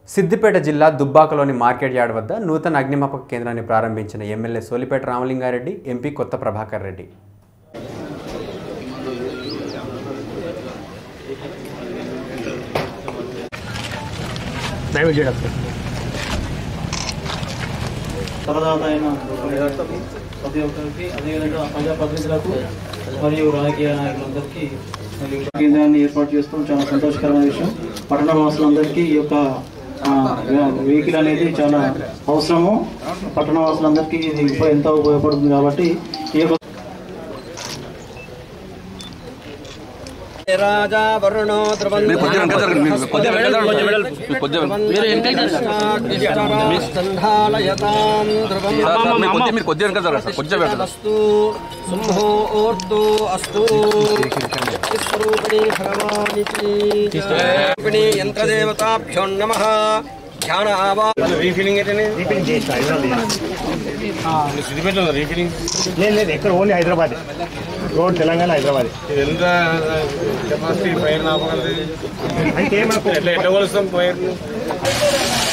సిద్దిపేట జిల్లా దుబ్బాకలోని market yard వద్ద నూతన అగ్నిమాపక కేంద్రాన్ని ప్రారంభించిన ఎమ్మెల్యే సోలిపేట రామలింగారెడ్డి ఎంపీ కొత్త ప్రభాకర్ రెడ్డి దయచేసి చేయడం ప్రదాత అయిన ప్రతి ఒక్కరికి అదేవిధంగా ప్రజాప్రతినిధులకు మరియు రాజకీయ నాయకులందరికీ మరియు కేంద్రాన్ని ఏర్పాటు చేస్తూ చాలా సంతోషకరమైన విషయం పట్టణ వాసులందరికీ ఈ యొక్క ఆ, వెహికల్ అనేది చాలా అవసరము పట్టణ వాసులందరికీ ఇది ఉప- ఎంతో ఉపయోగపడుతుంది కాబట్టి ఈ యొక్క రాజా వరుణో మీరు కొద్దిగా వెనక జరగండి మీరు కొద్దిగా వెనక జరగండి మీరు కొద్దిగా వెనక సంధాలయతాం ధ్రువం సార్, సార్, మీరు కొద్దిగా మీరు కొద్దిగా వెనక జరగండి సార్ కొద్దిగా వెనక జరగండి. అస్తు సింహోర్తో అస్తు విశ్వరూపిణి భగవానికి రూపిణి యంత్రదేవతాభ్యో నమ ధ్యాన ఆవా రీఫిలింగ్ ఏంటనే లేదు లేదు ఎక్కడ ఓన్లీ హైదరాబాద్ రోడ్ తెలంగాణ హైదరాబాద్ ఎంత కెపాసిటీ ఫైర్ ఆపగలదు అయితే మనకు ఎట్లా ఎట్లా కొలుస్తాం ఫైర్